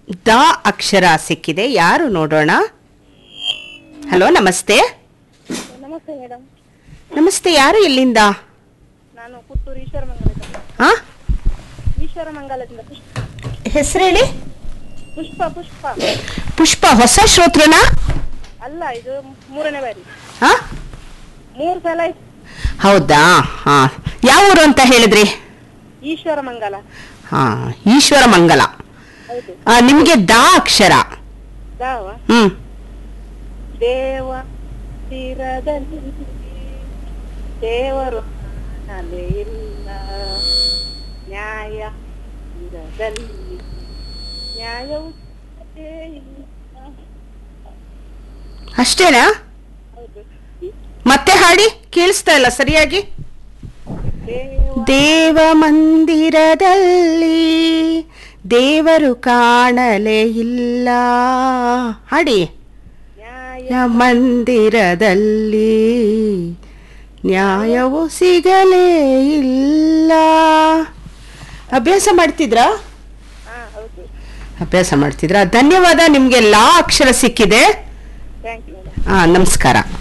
The ಅಕ್ಷರ ಸಿಕ್ಕಿದೆ ಯಾರು ನೋಡೋಣ ಹಲೋ ನಮಸ್ತೆ ನಮಸ್ತೆ ಮೇಡಮ್ ನಮಸ್ತೆ ಯಾರು ಎಲ್ಲಿಂದ ನಾನು ಪುತ್ತೂರು ಈಶ್ವರ ಮಂಗಲದಿಂದ ಹಾ ಈಶ್ವರ ಮಂಗಲದಿಂದ ಪುಷ್ಪ ಹೆಸರು ಹೇಳಿ ಪುಷ್ಪ ಪುಷ್ಪ ಪುಷ್ಪ ಹೊಸ ಶ್ರೋತ್ರನ ಅಲ್ಲ ಇದು ಮೂರನೇ ಬಾರಿ ಹಾ ಮೂರು ಸಲ ಆಯ್ತು. ಹೌದಾ ಹಾ ಯಾವ ಊರು ಅಂತ ಹೇಳಿದ್ರಿ ಈಶ್ವರ ಮಂಗಲ ಹಾ ಈಶ್ವರ ಮಂಗಲ ಹೌದು ಆ, ನಿಮ್ಗೆ ದ ಅಕ್ಷರ ದಾವ ಹ್ಮ್ ದೇವ ತೀರದಲ್ಲಿ ದೇವರು ಅಲೆ ಇಲ್ಲ ನ್ಯಾಯ ತೀರದಲ್ಲಿ ನ್ಯಾಯವು ಇಲ್ಲ. ಅಷ್ಟೇನಾ ಹೌದು ಮತ್ತೆ ಹಾಡಿ ಕೇಳಿಸ್ತಾ ಇಲ್ಲ ಸರಿಯಾಗಿ ದೇವ ದೇವ ಮಂದಿರದಲ್ಲಿ ದೇವರು ಕಾಣಲೇ ಇಲ್ಲ ಹಾಡಿ ನ್ಯಾಯ ನ್ಯಾಯ ಮಂದಿರದಲ್ಲಿ ನ್ಯಾಯವು ಸಿಗಲೇ ಇಲ್ಲ ಅಭ್ಯಾಸ ಮಾಡ್ತಿದ್ರಾ ಹಾ ಹೌದು ಅಭ್ಯಾಸ ಮಾಡ್ತಿದ್ರಾ ಧನ್ಯವಾದ ನಿಮ್ಗೆ ಲಾ ಅಕ್ಷರ ಸಿಕ್ಕಿದೆ ಥ್ಯಾಂಕ್ ಯು ಮೇಡಮ್ ಹಾ ನಮಸ್ಕಾರ